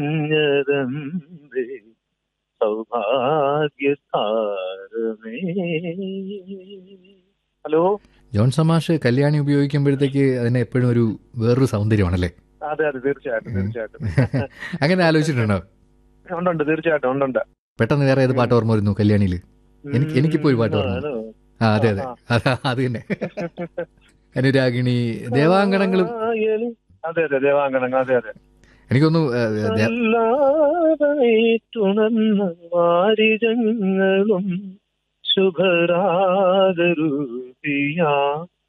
ഞരന്തേ സൗഭാഗ്യതാരമേ hello John സമാഷ് കല്യാണി ഉപയോഗിക്കുമ്പോഴത്തേക്ക് അതിന് എപ്പോഴും ഒരു വേറൊരു സൗന്ദര്യമാണല്ലേ അതെ അതെ തീർച്ചയായിട്ടും തീർച്ചയായിട്ടും അങ്ങനെ ആലോചിച്ചിട്ടുണ്ടോ ഉണ്ടുണ്ട് തീർച്ചയായിട്ടും ഉണ്ടുണ്ട് പെട്ടെന്ന് വേറെ ഏത് പാട്ട് ഓർമ്മ വരുന്നു കല്യാണിയിൽ എനിക്ക് എനിക്കിപ്പോ ഒരു പാട്ട് ഓർമ്മ ആണോ? ആ അതെ അതെ അതാ അത് തന്നെ അനുരാഗിണി ദേവാങ്കണങ്ങളും ആയാലും- അതെ അതെ ദേവാങ്കണങ്ങൾ അതെ അതെ എനിക്കൊന്നു ദേ- അല്ലാതായിട്ടുണർന്ന വാരിജങ്ങളും ശുഭരാഗരൂപിയാ